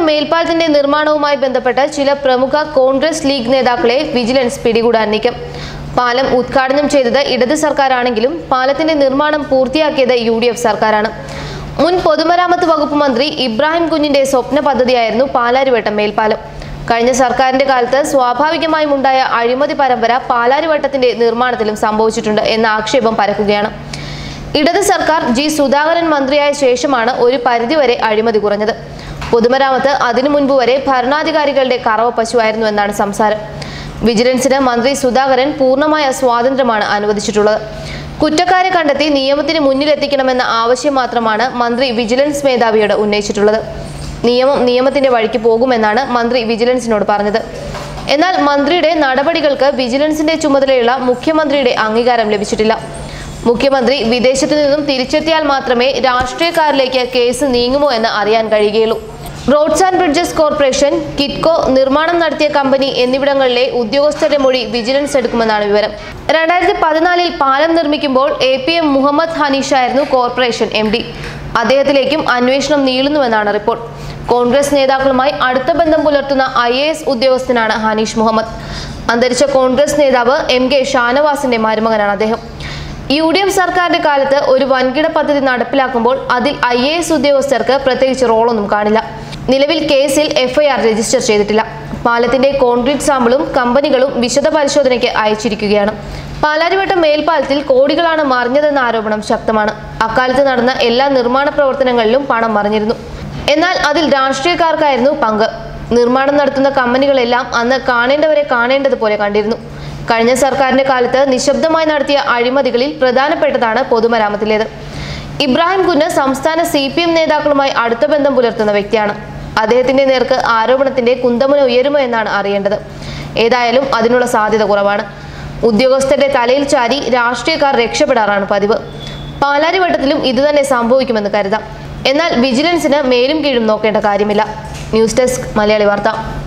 മേൽപ്പാലത്തിന്റെ നിർമ്മാണവുമായി ബന്ധപ്പെട്ട് ചില പ്രമുഖ കോൺഗ്രസ് ലീഗ് നേതാക്കളെ വിജിലൻസ് പിടികൂടാൻ നീക്കം പാലം ഉദ്ഘാടനം ചെയ്തത് ഇടത് സർക്കാരാണെങ്കിലും പാലത്തിന്റെ നിർമ്മാണം പൂർത്തിയാക്കിയത് യു ഡി എഫ് സർക്കാരാണ് മുൻ പൊതുമരാമത്ത് വകുപ്പ് മന്ത്രി ഇബ്രാഹിം കുഞ്ഞിന്റെ സ്വപ്ന പദ്ധതിയായിരുന്നു പാലാരിവട്ടം മേൽപ്പാലം കഴിഞ്ഞ സർക്കാരിന്റെ കാലത്ത് സ്വാഭാവികമായും ഉണ്ടായ അഴിമതി പരമ്പര പാലാരിവട്ടത്തിന്റെ നിർമ്മാണത്തിലും സംഭവിച്ചിട്ടുണ്ട് എന്ന ആക്ഷേപം പരക്കുകയാണ് ഇടത് സർക്കാർ ജി സുധാകരൻ മന്ത്രിയായ ശേഷമാണ് ഒരു പരിധിവരെ അഴിമതി കുറഞ്ഞത് പൊതുമരാമത്ത് അതിനു മുൻപ് വരെ ഭരണാധികാരികളുടെ കറവ പശുവായിരുന്നു എന്നാണ് സംസാരം വിജിലൻസിന് മന്ത്രി സുധാകരൻ പൂർണ്ണമായ സ്വാതന്ത്ര്യമാണ് അനുവദിച്ചിട്ടുള്ളത് കുറ്റക്കാരെ കണ്ടെത്തി നിയമത്തിന് മുന്നിലെത്തിക്കണമെന്ന ആവശ്യം മാത്രമാണ് മന്ത്രി വിജിലൻസ് മേധാവിയോട് ഉന്നയിച്ചിട്ടുള്ളത് നിയമം നിയമത്തിന്റെ വഴിക്ക് പോകുമെന്നാണ് മന്ത്രി വിജിലൻസിനോട് പറഞ്ഞത് എന്നാൽ മന്ത്രിയുടെ നടപടികൾക്ക് വിജിലൻസിന്റെ ചുമതലയുള്ള മുഖ്യമന്ത്രിയുടെ അംഗീകാരം ലഭിച്ചിട്ടില്ല മുഖ്യമന്ത്രി വിദേശത്തു നിന്നും തിരിച്ചെത്തിയാൽ മാത്രമേ രാഷ്ട്രീയക്കാരിലേക്ക് കേസ് നീങ്ങുമോ എന്ന് അറിയാൻ കഴിയുകയുള്ളൂ roads and bridges corporation Kitco നിർമ്മാണം നടത്തിയ കമ്പനി എന്നിവിടങ്ങളിലെ ഉദ്യോഗസ്ഥരുടെ മൊഴി വിജിലൻസ് എടുക്കുമെന്നാണ് വിവരം രണ്ടായിരത്തി പതിനാലിൽ പാലം നിർമ്മിക്കുമ്പോൾ A P M Muhammed Hanish ആയിരുന്നു കോർപ്പറേഷൻ എം ഡി അദ്ദേഹത്തിലേക്കും അന്വേഷണം നീളുന്നുവെന്നാണ് റിപ്പോർട്ട് കോൺഗ്രസ് നേതാക്കളുമായി അടുത്ത ബന്ധം പുലർത്തുന്ന ഐ എ എസ് ഉദ്യോഗസ്ഥനാണ് ഹനീഷ് മുഹമ്മദ് അന്തരിച്ച കോൺഗ്രസ് നേതാവ് എം കെ ഷാനവാസിന്റെ മരുമകനാണ് അദ്ദേഹം യു ഡി എഫ് സർക്കാരിന്റെ കാലത്ത് ഒരു വൻകിട പദ്ധതി നടപ്പിലാക്കുമ്പോൾ അതിൽ ഐ എ എസ് ഉദ്യോഗസ്ഥർക്ക് പ്രത്യേകിച്ച് റോളൊന്നും കാണില്ല നിലവിൽ കേസിൽ എഫ്ഐആർ രജിസ്റ്റർ ചെയ്തിട്ടില്ല പാലത്തിന്റെ കോൺക്രീറ്റ് സാമ്പിളും കമ്പനികളും വിശദ പരിശോധനയ്ക്ക് അയച്ചിരിക്കുകയാണ് പാലാരിവട്ടം മേൽപ്പാലത്തിൽ കോടികളാണ് മറിഞ്ഞതെന്ന ആരോപണം ശക്തമാണ് അക്കാലത്ത് നടന്ന എല്ലാ നിർമ്മാണ പ്രവർത്തനങ്ങളിലും പണം മറിഞ്ഞിരുന്നു എന്നാൽ അതിൽ രാഷ്ട്രീയക്കാർക്കായിരുന്നു പങ്ക് നിർമ്മാണം നടത്തുന്ന കമ്പനികളെല്ലാം അന്ന് കാണേണ്ടവരെ കാണേണ്ടതുപോലെ കണ്ടിരുന്നു കഴിഞ്ഞ സർക്കാരിന്റെ കാലത്ത് നിശബ്ദമായി നടത്തിയ അഴിമതികളിൽ പ്രധാനപ്പെട്ടതാണ് പൊതുമരാമത്തിലേത് ഇബ്രാഹിം കുഞ്ഞ് സംസ്ഥാന സി പി എം നേതാക്കളുമായി അടുത്ത ബന്ധം പുലർത്തുന്ന വ്യക്തിയാണ് അദ്ദേഹത്തിന്റെ നേർക്ക് ആരോപണത്തിന്റെ കുന്തമുന ഉയരുമോ എന്നാണ് അറിയേണ്ടത് ഏതായാലും അതിനുള്ള സാധ്യത കുറവാണ് ഉദ്യോഗസ്ഥരുടെ തലയിൽ ചാരി രാഷ്ട്രീയക്കാർ രക്ഷപ്പെടാറാണ് പതിവ് പാലാരിവട്ടത്തിലും ഇതുതന്നെ സംഭവിക്കുമെന്ന് കരുതാം എന്നാൽ വിജിലൻസിന് മേലും കീഴും നോക്കേണ്ട കാര്യമില്ല ന്യൂസ് ഡെസ്ക് മലയാളി വാർത്ത